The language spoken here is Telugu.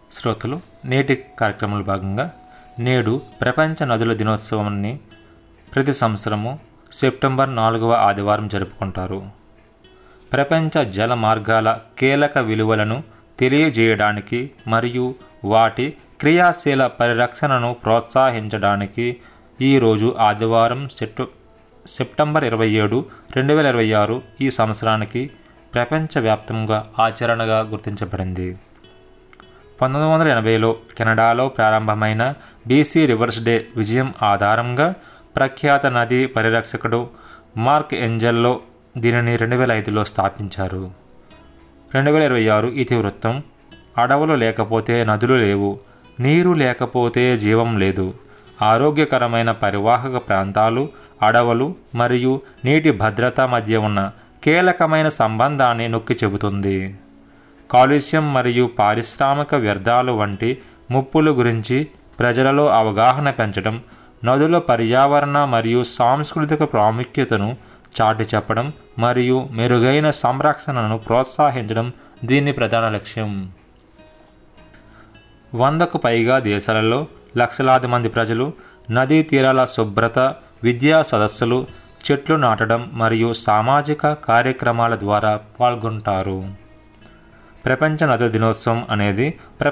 శ్రోతలు నేటి కార్యక్రమంలో భాగంగా నేడు ప్రపంచ నదుల దినోత్సవాన్ని ప్రతి సంవత్సరము సెప్టెంబర్ నాలుగవ ఆదివారం జరుపుకుంటారు ప్రపంచ జల మార్గాల కీలక విలువలను తెలియజేయడానికి మరియు వాటి క్రియాశీల పరిరక్షణను ప్రోత్సహించడానికి ఈరోజు ఆదివారం సెప్టు సెప్టెంబర్ ఇరవై ఏడు రెండు వేల ఇరవై ఆరు ఈ సంవత్సరానికి ప్రపంచవ్యాప్తంగా ఆచరణగా గుర్తించబడింది పంతొమ్మిది వందల ఎనభైలో కెనడాలో ప్రారంభమైన బీసీ రివర్స్ డే విజయం ఆధారంగా ప్రఖ్యాత నదీ పరిరక్షకుడు మార్క్ ఎంజల్లో దీనిని రెండు వేల ఐదులో స్థాపించారు రెండు వేల ఇరవై ఆరు ఇతివృత్తం అడవులు లేకపోతే నదులు లేవు నీరు లేకపోతే జీవం లేదు ఆరోగ్యకరమైన పరివాహక ప్రాంతాలు అడవులు మరియు నీటి భద్రత మధ్య ఉన్న కీలకమైన సంబంధాన్ని నొక్కి చెబుతుంది కాలుష్యం మరియు పారిశ్రామిక వ్యర్థాలు వంటి ముప్పుల గురించి ప్రజలలో అవగాహన పెంచడం నదుల పర్యావరణ మరియు సాంస్కృతిక ప్రాముఖ్యతను చాటి చెప్పడం మరియు మెరుగైన సంరక్షణను ప్రోత్సహించడం దీని ప్రధాన లక్ష్యం వందకు పైగా దేశాలలో లక్షలాది మంది ప్రజలు నదీ తీరాల శుభ్రత విద్యా సదస్సులు చెట్లు నాటడం మరియు సామాజిక కార్యక్రమాల ద్వారా పాల్గొంటారు ప్రపంచ నదుల దినోత్సవం అనేది